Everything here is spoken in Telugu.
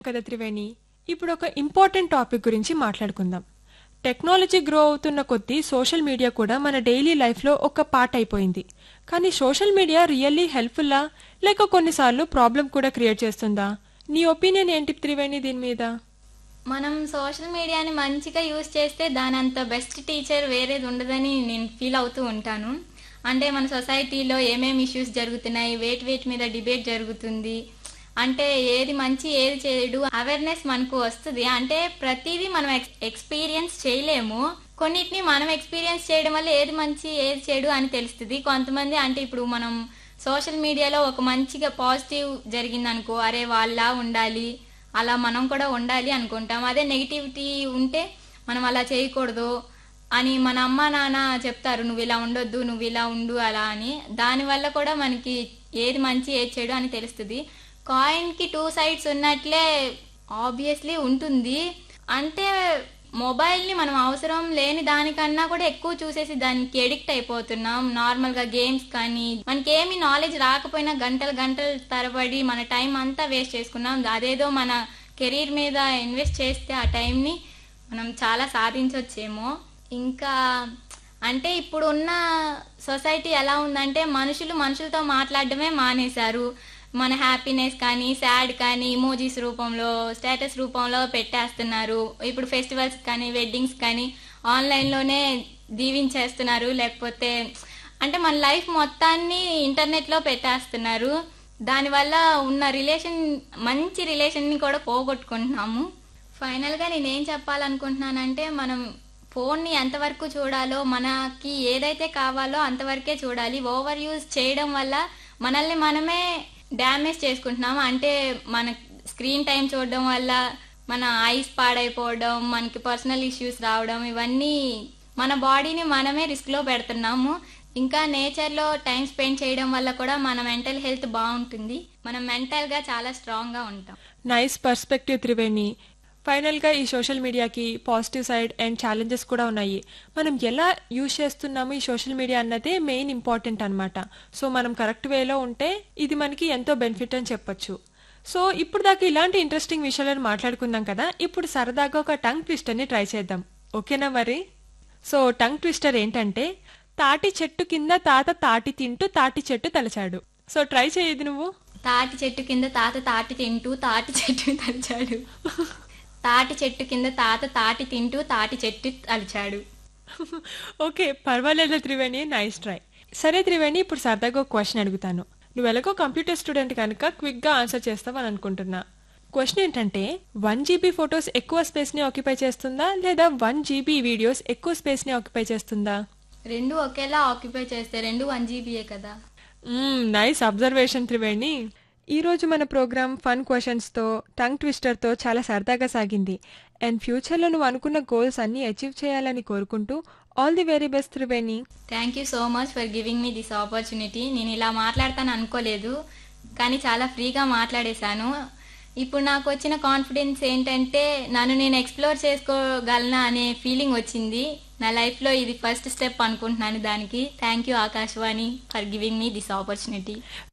కదా త్రివేణి ఇప్పుడు ఒక ఇంపార్టెంట్ టాపిక్ గురించి మాట్లాడుకుందాం టెక్నాలజీ గ్రో అవుతున్న కొద్దీ సోషల్ మీడియా కూడా మన డైలీ లైఫ్లో ఒక పార్ట్ అయిపోయింది కానీ సోషల్ మీడియా రియల్లీ హెల్ప్ఫుల్లా లేక కొన్నిసార్లు ప్రాబ్లం కూడా క్రియేట్ చేస్తుందా నీ ఒపీనియన్ ఏంటి త్రివేణి దీని మీద మనం సోషల్ మీడియాని మంచిగా యూజ్ చేస్తే దాని అంత బెస్ట్ టీచర్ వేరేది ఉండదని నేను ఫీల్ అవుతూ ఉంటాను అంటే మన సొసైటీలో ఏమేమి ఇష్యూస్ జరుగుతున్నాయి వేటి వేటి మీద డిబేట్ జరుగుతుంది అంటే ఏది మంచి ఏది చెడు అవేర్నెస్ మనకు వస్తుంది అంటే ప్రతిదీ మనం ఎక్స్- ఎక్స్పీరియన్స్ చేయలేము కొన్నిటిని మనం ఎక్స్పీరియన్స్ చేయడం వల్ల ఏది మంచి ఏది చెడు అని తెలుస్తుంది కొంతమంది అంటే ఇప్పుడు మనం సోషల్ మీడియాలో ఒక మంచిగా పాజిటివ్ జరిగిందనుకో అరే వాళ్ళ ఉండాలి అలా మనం కూడా ఉండాలి అనుకుంటాం అదే నెగిటివిటీ ఉంటే మనం అలా చేయకూడదు అని మన అమ్మ నాన్న చెప్తారు నువ్వు ఇలా ఉండొద్దు నువ్వు ఇలా ఉండు అలా అని దానివల్ల కూడా మనకి ఏది మంచి ఏది చెడు అని తెలుస్తుంది కాయిన్ కి టూ సైడ్స్ ఉన్నట్లే ఆబ్వియస్లీ ఉంటుంది అంటే మొబైల్ ని మనం అవసరం లేని దానికన్నా కూడా ఎక్కువ చూసేసి దానికి ఎడిక్ట్ అయిపోతున్నాం నార్మల్ గా గేమ్స్ కానీ మనకి ఏమి నాలెడ్జ్ రాకపోయినా గంటలు గంటలు తరబడి మన టైం అంతా వేస్ట్ చేసుకున్నాం అదేదో మన కెరీర్ మీద ఇన్వెస్ట్ చేస్తే ఆ టైంని మనం చాలా సాధించవచ్చేమో ఇంకా అంటే ఇప్పుడు ఉన్న సొసైటీ ఎలా ఉందంటే మనుషులు మనుషులతో మాట్లాడడమే మానేశారు మన హ్యాపీనెస్ కానీ సాడ్ కానీ ఇమోజీస్ రూపంలో స్టేటస్ రూపంలో పెట్టేస్తున్నారు ఇప్పుడు ఫెస్టివల్స్ కానీ వెడ్డింగ్స్ కానీ ఆన్లైన్లోనే దీవించేస్తున్నారు లేకపోతే అంటే మన లైఫ్ మొత్తాన్ని ఇంటర్నెట్లో పెట్టేస్తున్నారు దానివల్ల ఉన్న రిలేషన్ మంచి రిలేషన్ని కూడా పోగొట్టుకుంటున్నాము ఫైనల్గా నేనేం చెప్పాలనుకుంటున్నానంటే మనం ఫోన్ని ఎంతవరకు చూడాలో మనకి ఏదైతే కావాలో అంతవరకే చూడాలి ఓవర్ యూజ్ చేయడం వల్ల మనల్ని మనమే డ్యామేజ్ చేసుకుంటున్నాం అంటే మన స్క్రీన్ టైం చూడడం వల్ల మన ఐస్ పాడైపోవడం మనకి పర్సనల్ ఇష్యూస్ రావడం ఇవన్నీ మన బాడీని మనమే రిస్క్లో పెడుతున్నాము ఇంకా నేచర్లో టైం స్పెండ్ చేయడం వల్ల కూడా మన మెంటల్ హెల్త్ బాగుంటుంది మనం మెంటల్గా చాలా స్ట్రాంగ్గా ఉంటాం నైస్ పర్స్పెక్టివ్ త్రివేణి ఫైనల్గా ఈ సోషల్ మీడియాకి పాజిటివ్ సైడ్ అండ్ ఛాలెంజెస్ కూడా ఉన్నాయి మనం ఎలా యూజ్ చేస్తున్నాము ఈ సోషల్ మీడియా అన్నదే మెయిన్ ఇంపార్టెంట్ అన్నమాట సో మనం కరెక్ట్ వేలో ఉంటే ఇది మనకి ఎంతో బెనిఫిట్ అని చెప్పొచ్చు సో ఇప్పుడు దాకా ఇలాంటి ఇంట్రెస్టింగ్ విషయాలను మాట్లాడుకుందాం కదా ఇప్పుడు సరదాగా ఒక టంగ్ ట్విస్టర్ని ట్రై చేద్దాం ఓకేనా మరి సో టంగ్ ట్విస్టర్ ఏంటంటే తాటి చెట్టు కింద తాత తాటి తింటూ తాటి చెట్టు తలచాడు సో ట్రై చేయదు నువ్వు తాటి చెట్టు కింద తాత తాటి తింటూ తాటి చెట్టు తలిచాడు తాటి చెట్టు కింద తాత తాటి తింటూ తాటి చెట్టు తలిచాడు ఓకే పర్వాలేదు త్రివేణి నైస్ ట్రై సరే త్రివేణి ఇప్పుడు సరదాగా ఒక క్వశ్చన్ అడుగుతాను నువ్వు ఎలాగో కంప్యూటర్ స్టూడెంట్ కనుక క్విక్గా ఆన్సర్ చేస్తావని అనుకుంటున్నా క్వశ్చన్ ఏంటంటే వన్ జీబీ ఫొటోస్ ఎక్కువ స్పేస్ని ఆక్యుపై చేస్తుందా లేదా వన్ జీబీ వీడియోస్ ఎక్కువ స్పేస్ని ఆక్యుపై చేస్తుందా రెండు ఒకేలా ఆక్యుపై చేస్తే రెండు వన్ జీబీయే కదా నైస్ అబ్జర్వేషన్ త్రివేణి ఈ రోజు మన ప్రోగ్రామ్ ఫన్ క్వశ్చన్స్తో టంగ్ ట్విస్టర్తో చాలా సరదాగా సాగింది అండ్ ఫ్యూచర్లో నువ్వు అనుకున్న గోల్స్ అన్నీ అచీవ్ చేయాలని కోరుకుంటూ all the very best Triveni thank you so much for giving me this opportunity నేను ఇలా మాట్లాడతాను అనుకోలేదు కానీ చాలా ఫ్రీగా మాట్లాడేశాను ఇప్పుడు నాకు వచ్చిన కాన్ఫిడెన్స్ ఏంటంటే నన్ను నేను ఎక్స్ప్లోర్ చేసుకోగలనా అనే ఫీలింగ్ వచ్చింది నా లైఫ్లో ఇది ఫస్ట్ స్టెప్ అనుకుంటున్నాను దానికి thank you Akashvani for giving me this opportunity